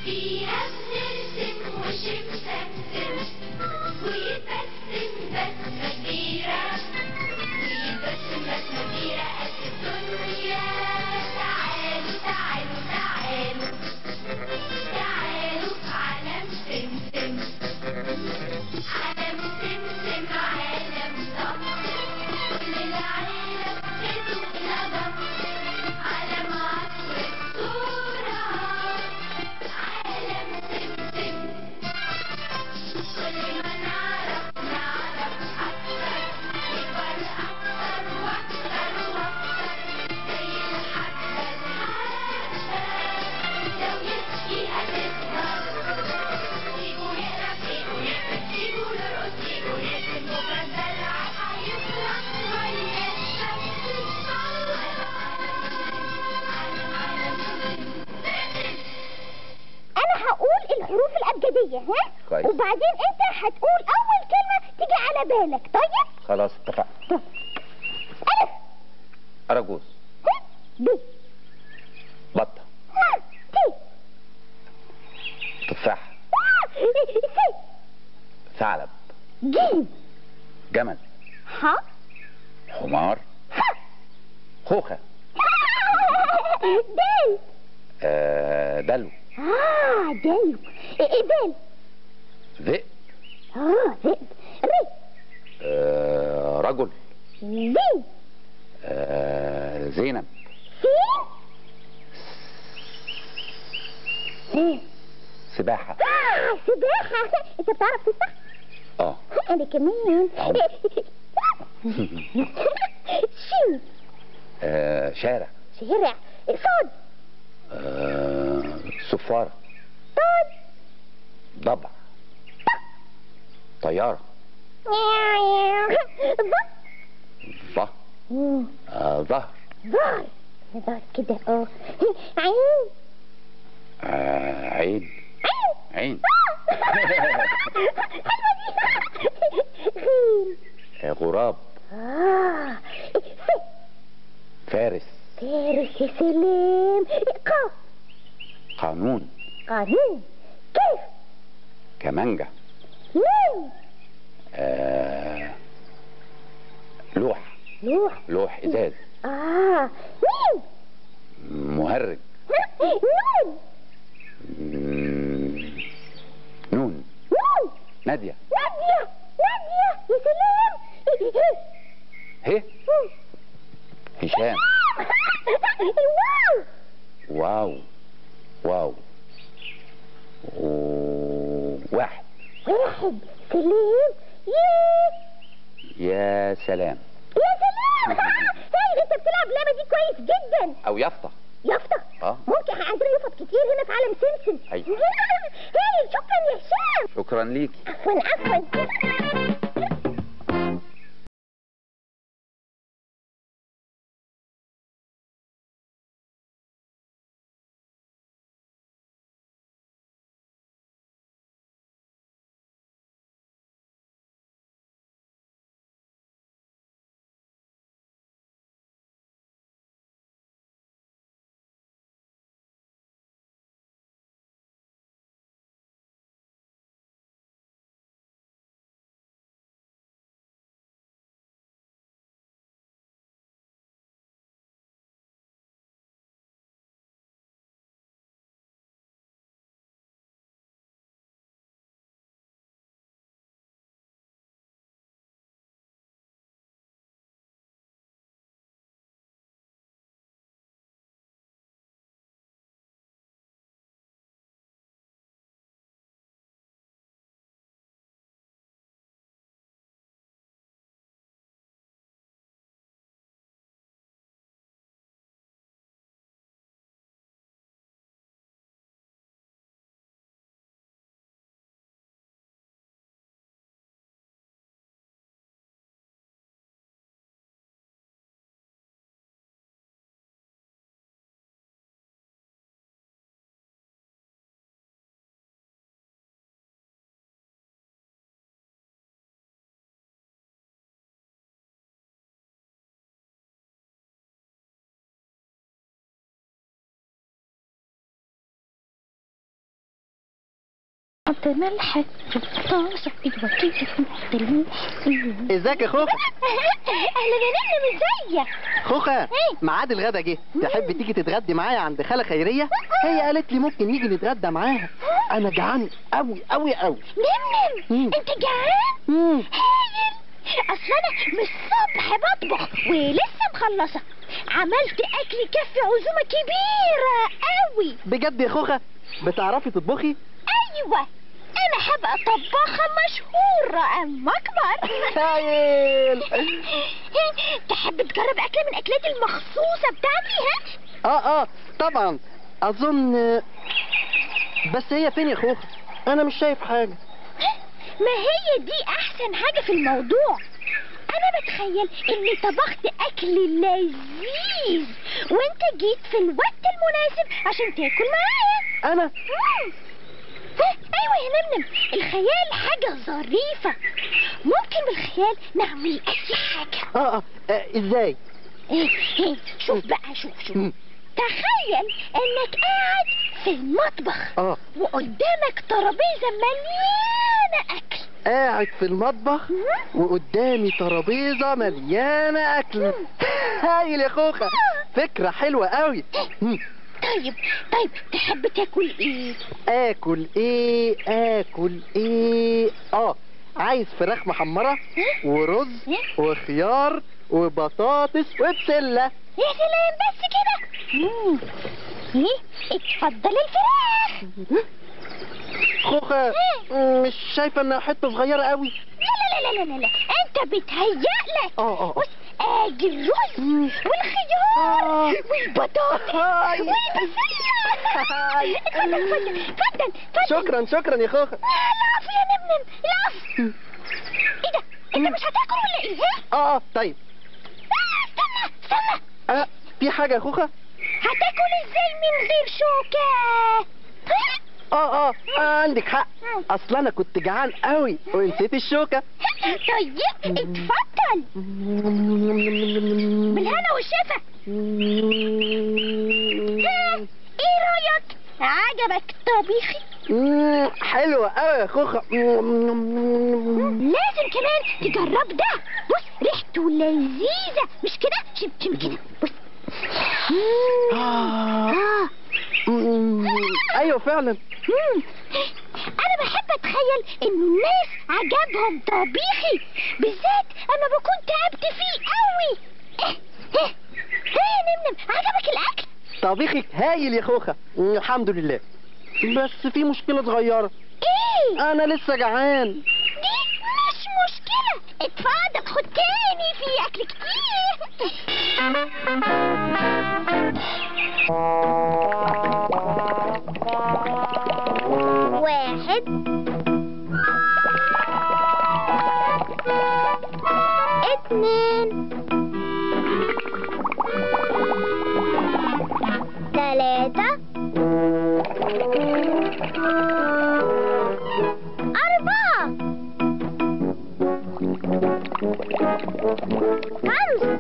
فيها بنرسم وش مسكسم ويتبسم بسمة كبيرة ويتبسم بسمة كبيرة قد الدنيا تعالوا تعالوا تعالوا تعالوا في عالم سمسم عالم سمسم عالم ضخم كل العالم خيط ونغم عالم عصر الصورة عالم سمسم كل ما نعرف نعرف أكتر نكبر أكتر وأكتر وأكتر زي الحبة الحبة لو يبكي هتسهر سيبوا يقرا سيبوا يكتب سيبوا يرقص سيبوا يرسم بكرة الدلع هيفرح ويا الشمس عالم عالم سمسم انا هقول الحروف الابجديه ها كويس. وبعدين انت هتقول اول كلمه تيجي على بالك طيب خلاص اتفقنا الف أراجوز ه ب بطة ه ت تفاح س ثعلب ج جمل ح حمار ح خوخة دال آه دلو اه دال دال ذئب اه ذئب ر آه رجل زين آه زينب سين سباحة آه سباحة انت بتعرف تسبح؟ اه انا كمان أو. شين آه، شارع شارع صاد آه صفارة طاد ضبع طيارة ظ ظه آه ظهر ظهر ظهر كده اه عين آه عين عين عين غين آه غراب اه ف فارس فارس يا سلام قاف قانون قانون كيف كمانجة نون آه لوح لوح لوح إزاز اه مين مهرج نون مم، نون نون نادية نادية نادية يا سلام هي هشام واو واو واو واحد واحد سلام ياه يا سلام يا سلام هاي انت بتلعب اللعبة دي كويس جدا أو يافطة يافطة اه ممكن عندنا يفط كتير هنا في عالم سمسم أيوة. هاي شكرا يا هشام شكرا ليكي عفوا عفوا حط ملح في الطاسة ايوه كده نحط الملح ايوه ازيك يا خوخة اهلا يا نمنم ازيك خوخة إيه؟ ميعاد الغدا جه تحب تيجي تتغدي معايا عند خالة خيرية هي قالت لي ممكن نيجي نتغدى معاها انا جعان قوي قوي قوي نمنم مم. انت جعان مم. هايل اصل انا من الصبح بطبخ ولسه مخلصه عملت اكل يكفي عزومه كبيره قوي بجد يا خوخة بتعرفي تطبخي ايوه انا هبقى طباخه مشهوره اما اكبر هايل تحب تجرب اكله من اكلاتي المخصوصه بتاعتي ها اه اه طبعا اظن بس هي فين يا خوخة انا مش شايف حاجة ما هي دي احسن حاجه في الموضوع انا بتخيل اني طبخت اكل لذيذ وانت جيت في الوقت المناسب عشان تاكل معايا انا مم. ها، ايوه يا نمنم الخيال حاجه ظريفه ممكن بالخيال نعمل اي حاجه اه اه, آه ازاي إيه إيه شوف بقى شوف شوف مم. تخيل انك قاعد في المطبخ اه وقدامك ترابيزه مليانه اكل قاعد في المطبخ وقدامي ترابيزة مليانة أكل هايل يا خوخة فكرة حلوة قوي مم. طيب طيب تحب تاكل ايه آكل إيه آكل إيه آه عايز فراخ محمرة ورز وخيار وبطاطس وبسلة يا سلام بس كده مم. ايه اتفضل الفراخ خوخة مش شايفة إنها حتة صغيرة قوي لا لا لا لا لا لا انت بتهيألك آه آه بص ادي الرز والخيار آه. والبطاطس هاي. والبسلة هاي. اتفضل اتفضل اتفضل اتفضل شكرا شكرا يا خوخة العفو يا نمنم العفو ايه ده انت مش هتاكل ولا ايه ها؟ آه آه طيب آه، استنى استنى آه في حاجة يا خوخة هتاكل ازاي من غير شوكة ها؟ آه آه آه، عندك حق أصل أنا كنت جعان قوي ونسيت الشوكة طيب اتفضل بالهنا والشفا ها ايه رايك عجبك طبيخي مم، حلوة قوي يا خوخة لازم كمان تجرب ده بص ريحته لذيذة مش كده شم شم كده بص آه. آه. مم، أيوة فعلا مم. انا بحب اتخيل ان الناس عجبهم طبيخي بالذات اما بكون تعبت فيه قوي ايه ايه ايه يا نمنم عجبك الاكل طبيخك هايل يا خوخة مم، الحمد لله بس في مشكلة صغيرة ايه أنا لسه جعان دي مش مشكلة اتفضل خد تاني في اكل كتير واحد اتنين تلاتة أربعة خمس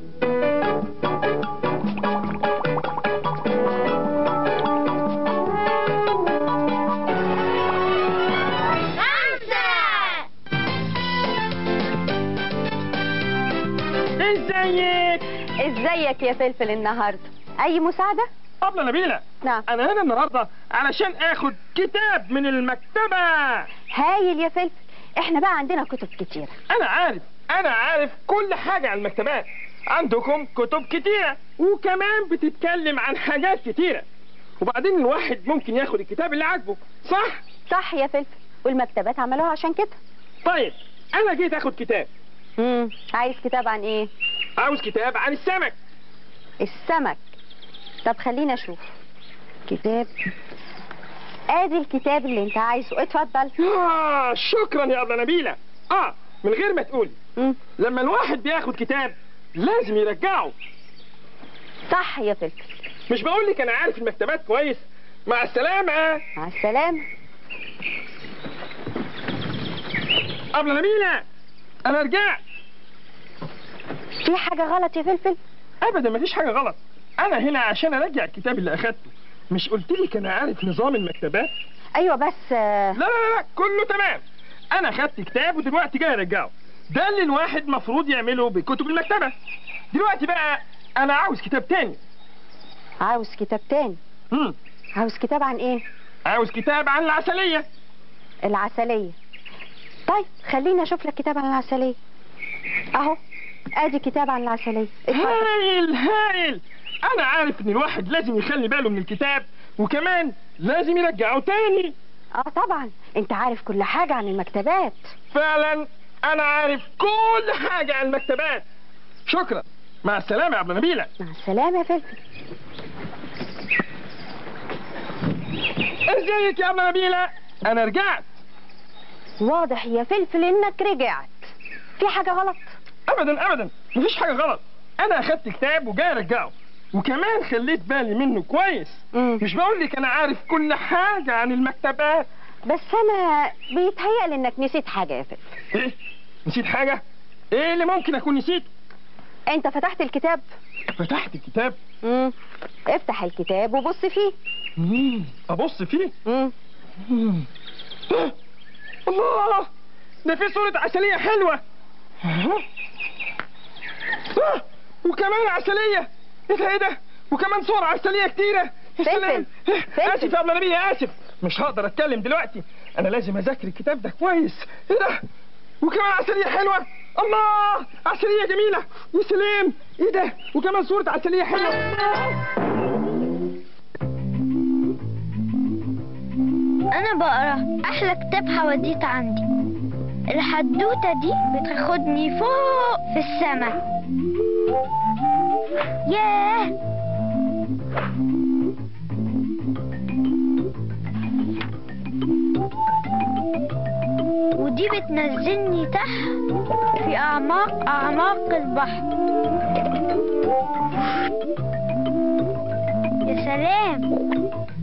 خمسة ازيك ازيك يا فلفل النهارده اي مساعده ابله نبيله نعم انا هنا النهارده علشان اخد كتاب من المكتبه هايل يا فلفل احنا بقى عندنا كتب كتيره انا عارف انا عارف كل حاجه عن المكتبات عندكم كتب كتيره وكمان بتتكلم عن حاجات كتيره وبعدين الواحد ممكن ياخد الكتاب اللي عاجبه صح صح يا فلفل والمكتبات عملوها عشان كده طيب انا جيت اخد كتاب امم عايز كتاب عن ايه عاوز كتاب عن السمك السمك طب خلينا اشوف كتاب ادي الكتاب اللي انت عايزه اتفضل آه شكرا يا ابله نبيله اه من غير ما تقولي مم. لما الواحد بياخد كتاب لازم يرجعه صح يا فلفل مش بقول لك انا عارف المكتبات كويس مع السلامه مع السلامه ابله نبيله انا رجعت في حاجه غلط يا فلفل ابدا مفيش حاجه غلط انا هنا عشان ارجع الكتاب اللي اخدته مش قلت لك انا عارف نظام المكتبات ايوه بس آه، لا لا لا لا كله تمام انا خدت كتاب ودلوقتي جاي ارجعه ده اللي الواحد مفروض يعمله بكتب المكتبه دلوقتي بقى انا عاوز كتاب تاني عاوز كتاب تاني مم. عاوز كتاب عن ايه عاوز كتاب عن العسليه العسلية طيب خليني اشوف لك كتاب عن العسلية اهو ادي كتاب عن العسلية اتفضل هايل هايل انا عارف ان الواحد لازم يخلي باله من الكتاب وكمان لازم يرجعه تاني اه طبعا انت عارف كل حاجة عن المكتبات فعلا انا عارف كل حاجه عن المكتبات شكرا مع السلامه يا ابو نبيله مع السلامة يا فلفل ازيك يا ابو نبيله انا رجعت واضح يا فلفل انك رجعت في حاجة غلط ابدا ابدا مفيش حاجه غلط انا اخدت كتاب وجاي ارجعه وكمان خليت بالي منه كويس مم. مش بقول لك انا عارف كل حاجه عن المكتبات بس انا بيتهيألي انك نسيت حاجة يا فلفل ايه نسيت حاجه ايه اللي ممكن اكون نسيت انت فتحت الكتاب فتحت الكتاب مم. افتح الكتاب وبص فيه مم. ابص فيه مم. مم. آه. الله ده في صورة عسلية حلوة آه. آه. وكمان عسلية ايه ده ايه ده وكمان صور عسلية كتيرة يا سلام فلفل. فلفل. اسف يا ابن نبيه اسف مش هقدر اتكلم دلوقتي انا لازم اذاكر الكتاب ده كويس ايه ده وكمان عسلية حلوة الله عسلية جميلة يا سلام ايه ده وكمان صورة عسلية حلوة انا بقرا احلى كتاب حواديت عندي الحدوتة دي بتاخدني فوق في السماء ياه ودي بتنزلني تحت في اعماق اعماق البحر يا سلام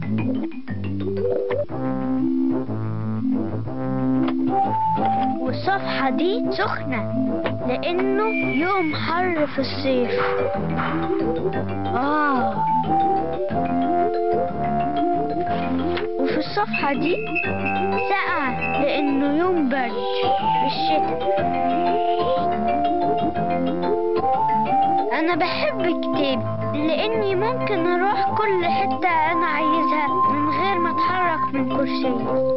والصفحة دي سخنة لأنه يوم حر في الصيف آه وفي الصفحة دي ساقعة لأنه يوم برد في الشتاء أنا بحب كتابي لأني ممكن أروح كل حتة أنا عايزها من غير ما أتحرك من كرسيي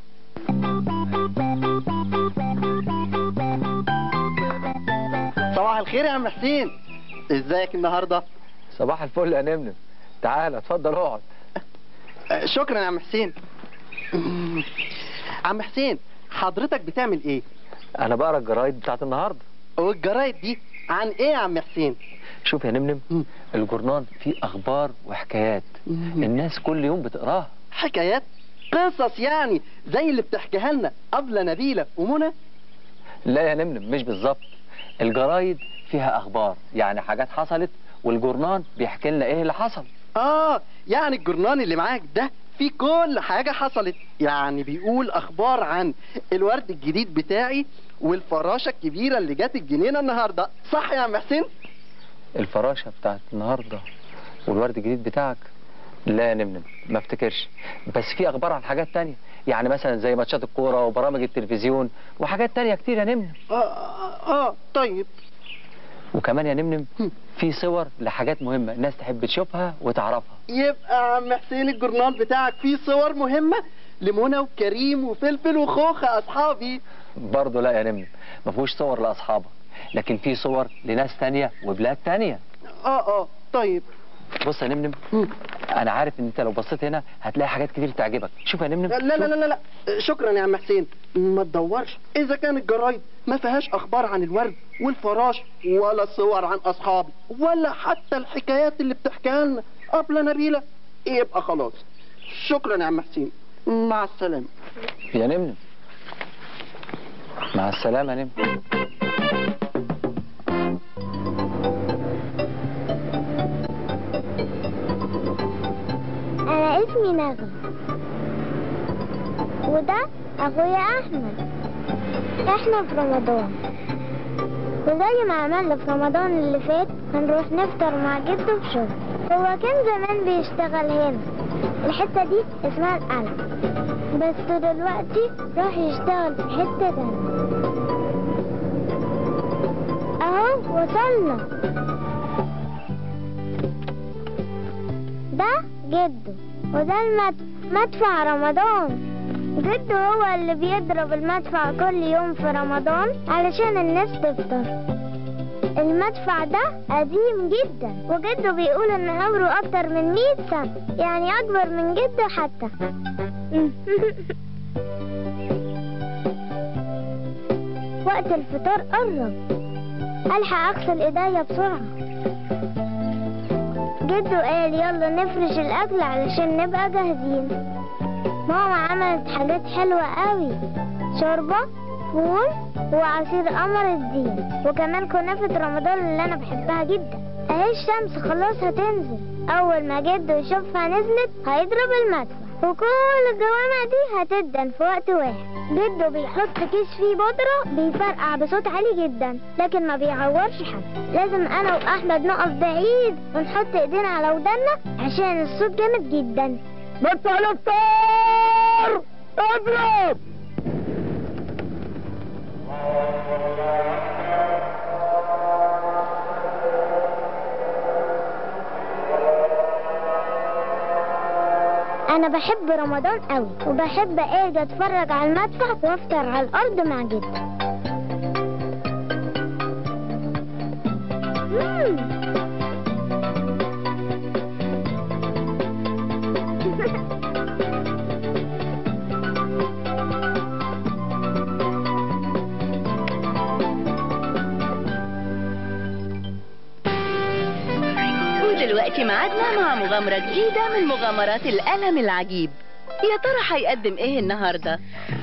صباح الخير يا عم حسين ازيك النهارده صباح الفل يا نمنم تعال اتفضل اقعد آه، شكرا يا عم حسين عم حسين حضرتك بتعمل ايه انا بقرا الجرايد بتاعت النهارده والجرايد دي عن ايه يا عم حسين شوف يا نمنم مم. الجورنال فيه اخبار وحكايات مم. الناس كل يوم بتقراها حكايات قصص يعني زي اللي بتحكيها لنا قبل نبيلة ومنى لا يا نمنم مش بالظبط الجرايد فيها اخبار يعني حاجات حصلت والجورنال بيحكي لنا ايه اللي حصل اه يعني الجرنان اللي معاك ده فيه كل حاجة حصلت يعني بيقول اخبار عن الورد الجديد بتاعي والفراشة الكبيرة اللي جت الجنينة النهاردة صح يا عم حسين الفراشة بتاعت النهاردة والورد الجديد بتاعك لا يا نمنم ما افتكرش بس في اخبار عن حاجات تانية يعني مثلا زي ماتشات الكورة وبرامج التلفزيون وحاجات تانية كتير يا نمنم اه اه, آه طيب وكمان يا نمنم هم. في صور لحاجات مهمة الناس تحب تشوفها وتعرفها يبقى عم حسين الجرنال بتاعك فيه صور مهمة لمنى وكريم وفلفل وخوخة اصحابي برضه لا يا نمنم ما فيهوش صور لاصحابك لكن في صور لناس تانية وبلاد تانية اه اه طيب بص يا نمنم مم. انا عارف ان انت لو بصيت هنا هتلاقي حاجات كتير تعجبك شوف يا نمنم لا لا لا لا لا شكرا يا عم حسين ما تدورش اذا كان الجرايد ما فيهاش اخبار عن الورد والفراش ولا صور عن اصحابي ولا حتى الحكايات اللي بتحكيها لنا قبل نبيلة يبقى خلاص شكرا يا عم حسين مع السلامة يا نمنم مع السلامة يا نمنم أنا اسمي نغم وده أخويا أحمد إحنا في رمضان وزي ما عملنا في رمضان اللي فات هنروح نفطر مع جده في شغل هو كان زمان بيشتغل هنا الحتة دي اسمها القلعة بس دلوقتي راح يشتغل في حتة تانية اهو وصلنا ده جده وده المدفع مدفع رمضان جده هو اللي بيضرب المدفع كل يوم في رمضان علشان الناس تفطر المدفع ده قديم جدا وجده بيقول ان عمره اكتر من 100 سنة يعني اكبر من جده حتى وقت الفطار قرب الحق اغسل ايديا بسرعة جده قال يلا نفرش الاكل علشان نبقى جاهزين ماما عملت حاجات حلوة قوي شوربة فول وعصير قمر الدين وكمان كنافة رمضان اللي انا بحبها جدا اهي الشمس خلاص هتنزل اول ما جده يشوفها نزلت هيضرب المدفع وكل الجوامع دي هتدن في وقت واحد جده بيحط كيس فيه بودرة بيفرقع بصوت عالي جدا لكن ما بيعورش حد لازم انا واحمد نقف بعيد ونحط ايدينا على ودنا عشان الصوت جامد جدا مدفع الافطار اضرب انا بحب رمضان قوي وبحب اجي اتفرج على المدفع وافطر على الارض مع جدي مم. ودلوقتي ميعادنا مع مغامرة جديدة من مغامرات الألم العجيب يا ترى هيقدم ايه النهاردة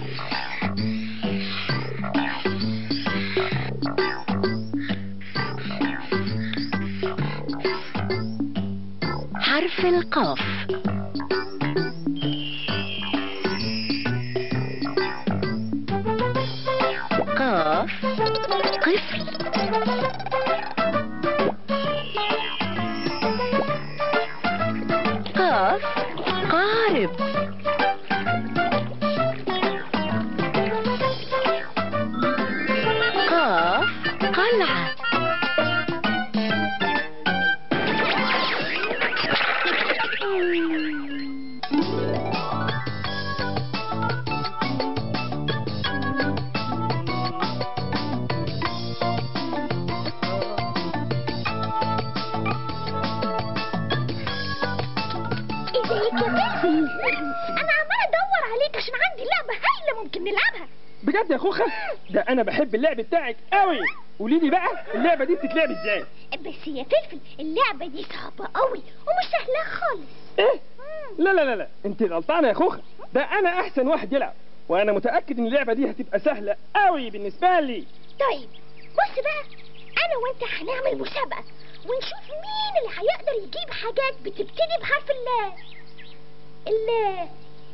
حرف القاف قاف قفل قاف قارب قاف قلعة ازيك يا فلفل انا عمال ادور عليك عشان عندي لعبة هايلة ممكن نلعبها بجد يا خوخة ده انا بحب اللعب بتاعك قوي قولي لي بقى اللعبة دي بتتلعب ازاي بس يا فلفل اللعبة دي صعبة قوي ومش سهلة خالص ايه لا لا لا لا انت غلطانة يا خوخة ده انا احسن واحد يلعب وانا متأكد ان اللعبة دي هتبقى سهلة قوي بالنسبة لي طيب بص بقى انا وانت هنعمل مسابقة ونشوف مين اللي هيقدر يجيب حاجات بتبتدي بحرف ال ال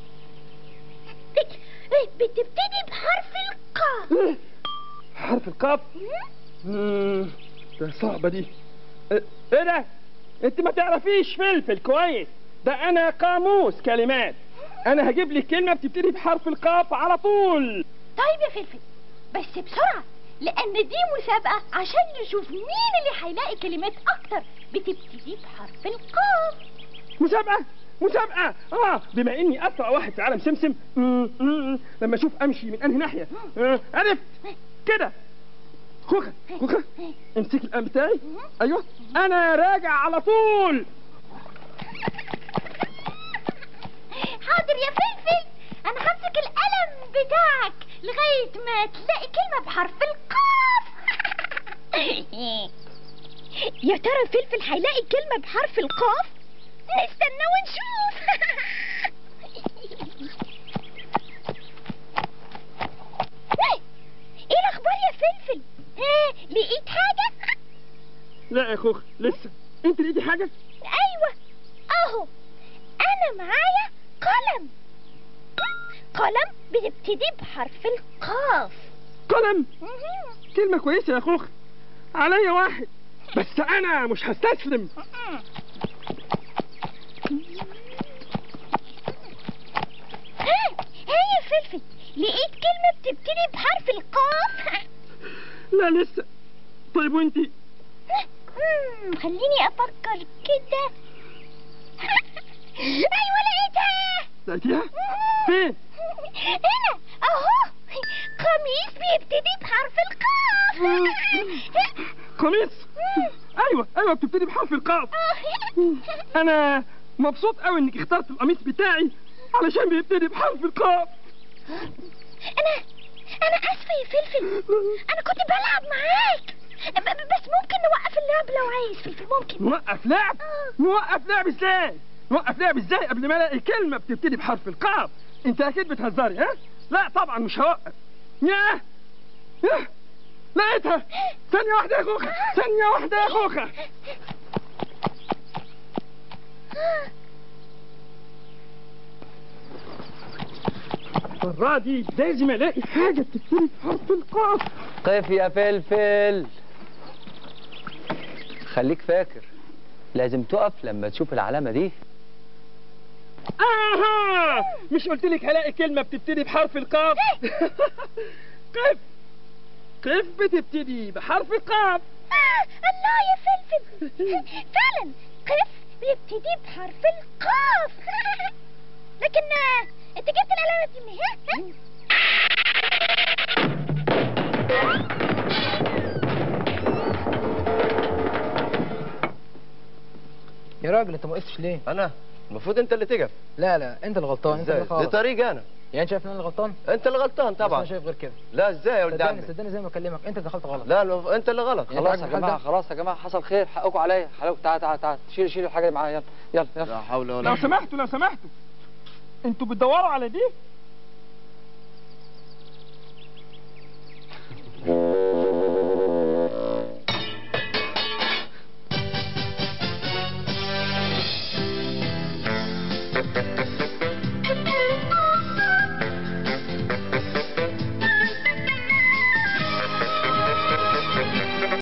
إيه، بتبتدي بحرف القاف إيه؟ حرف القاف مم، ده صعبة دي ايه إيه ده انت ما تعرفيش فلفل كويس ده انا قاموس كلمات انا هجيب لك كلمة بتبتدي بحرف القاف على طول طيب يا فلفل بس بسرعة لأن دي مسابقة عشان نشوف مين اللي هيلاقي كلمات أكتر بتبتدي بحرف القاف مسابقة مسابقة اه بما اني اسرع واحد في عالم سمسم مم، مم، لما اشوف امشي من انهي ناحية آه، عرفت كده خوخة خوخة امسك القلم بتاعي ايوه انا راجع على طول حاضر يا فلفل أنا همسك القلم بتاعك لغاية ما تلاقي كلمة بحرف القاف يا ترى فلفل هيلاقي كلمة بحرف القاف نستنى ونشوف ايه الاخبار يا فلفل ها لقيت حاجة لا يا خوخ لسه انت لقيتي حاجة ايوه اهو انا معايا قلم قلم بتبتدي بحرف القاف قلم مهم. كلمة كويسة يا خوخ عليا واحد بس انا مش هستسلم ها ها بيبتدي بحرف القاف لا لسه طيب وانتي مم، خليني افكر كده ايوه لقيتها لقيتيها فين هنا اهو قميص بيبتدي بحرف القاف قميص ايوه ايوه بتبتدي بحرف القاف انا مبسوط قوي انك اخترت القميص بتاعي علشان بيبتدي بحرف القاف انا انا اسفه يا فلفل انا كنت بلعب معاك ب- ب- بس ممكن نوقف اللعب لو عايز فلفل ممكن نوقف لعب آه. نوقف لعب ازاي نوقف لعب ازاي قبل ما الاقي كلمه بتبتدي بحرف القاف انت اكيد بتهزري ها لا طبعا مش هوقف ياه ياه لقيتها ثانيه واحده يا خوخه ثانيه واحده يا خوخه المرة دي لازم الاقي حاجة بتبتدي بحرف القاف قف يا فلفل خليك فاكر لازم تقف لما تشوف العلامة دي اها مش قلت لك هلاقي كلمة بتبتدي بحرف القاف قف قف بتبتدي بحرف القاف آه، الله يا فلفل فعلا قف بيبتدي بحرف القاف لكن آه، انت جبت العلامه دي منين ها؟ يا راجل انت ما وقفتش ليه؟ انا المفروض انت اللي تقف لا لا انت اللي غلطان انت اللي ازاي خالص دي طريقي انا يعني انت شايف ان انا اللي غلطان؟ انت اللي غلطان بس انا طبعا شايف غير كده لا ازاي يا ولد صدقني عمي صدقني زي ما اكلمك انت دخلت غلط لا المف- انت اللي غلط يعني خلاص يا عاجبك الحال جماعة ده؟ خلاص يا جماعة حصل خير حقكم عليا حلو تعال تعال تعال شيل شيل الحاجة دي معايا يلا يلا يلا لا حول ولا لو سمحتوا لو سمحتوا انتوا بتدوروا على دي